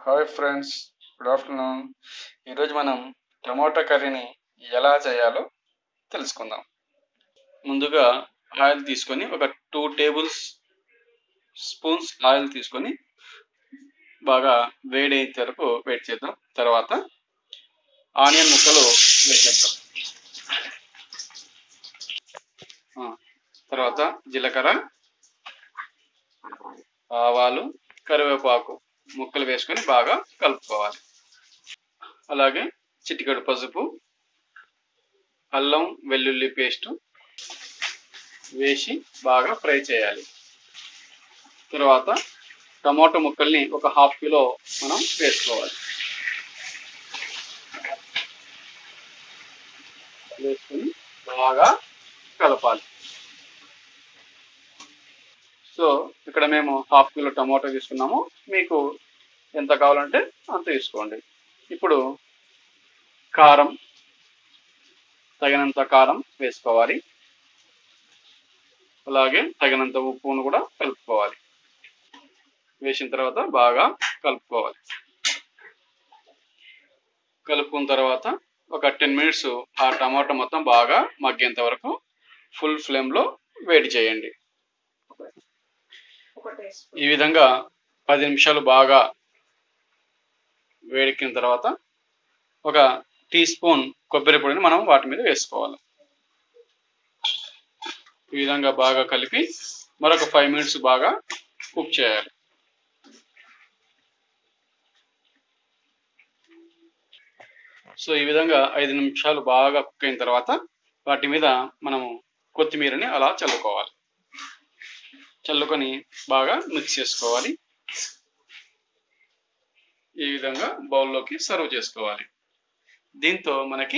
hi friends good afternoon ఈరోజు మనం టమాటా కర్రీని ఎలా చేయాలో తెలుసుకుందాం ముందుగా ఆయిల్ తీసుకొని ఒక టూ టేబుల్స్ స్పూన్స్ ఆయిల్ తీసుకొని బాగా వేడి అయ్యే వరకు వేడి చేద్దాం తర్వాత ఆనియన్ ముక్కలు వేసేద్దాం ఆ, తర్వాత జీలకర్ర ఆవాలు కరివేపాకు ముక్కలు వేసుకొని బాగా కలుపుకోవాలి అలాగే చిటికెడు పసుపు అల్లం వెల్లుల్లి పేస్ట్ వేసి బాగా ఫ్రై చేయాలి తర్వాత టమాటో ముక్కల్ని ఒక హాఫ్ కిలో మనం వేసుకోవాలి వేసుకొని బాగా కలపాలి సో ఇక్కడ మేము హాఫ్ కిలో టమాటో తీసుకున్నాము మీకు ఎంత కావాలంటే అంత తీసుకోండి ఇప్పుడు కారం తగినంత కారం వేసుకోవాలి అలాగే తగినంత ఉప్పును కూడా కలుపుకోవాలి వేసిన తర్వాత బాగా కలుపుకోవాలి కలుపుకున్న తర్వాత ఒక టెన్ మినిట్స్ ఆ టమాటా మొత్తం బాగా మగ్గేంత వరకు ఫుల్ ఫ్లేమ్లో వేడి చేయండి ఈ విధంగా పది నిమిషాలు బాగా వేడెక్కిన తర్వాత ఒక టీ స్పూన్ కొబ్బరి పొడిని మనం వాటి మీద వేసుకోవాలి ఈ విధంగా బాగా కలిపి మరొక ఫైవ్ మినిట్స్ బాగా కుక్ చేయాలి సో ఈ విధంగా ఐదు నిమిషాలు బాగా కుక్ అయిన తర్వాత వాటి మీద మనము కొత్తిమీరని అలా చల్లుకోవాలి చల్లుకొని బాగా మిక్స్ చేసుకోవాలి ఈ విధంగా బౌల్లోకి సర్వ్ చేసుకోవాలి దీంతో మనకి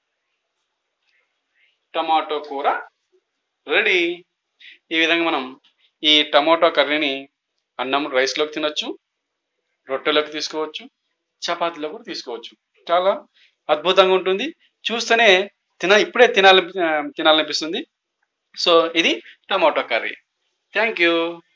టమాటో కూర రెడీ ఈ విధంగా మనం ఈ టమాటో కర్రీని అన్నం రైస్లోకి తినొచ్చు రొట్టెలోకి తీసుకోవచ్చు చపాతీలో కూడా తీసుకోవచ్చు చాలా అద్భుతంగా ఉంటుంది చూస్తేనే తిన ఇప్పుడే తినాలి తినాలనిపిస్తుంది సో ఇది టమాటో కర్రీ థ్యాంక్ యూ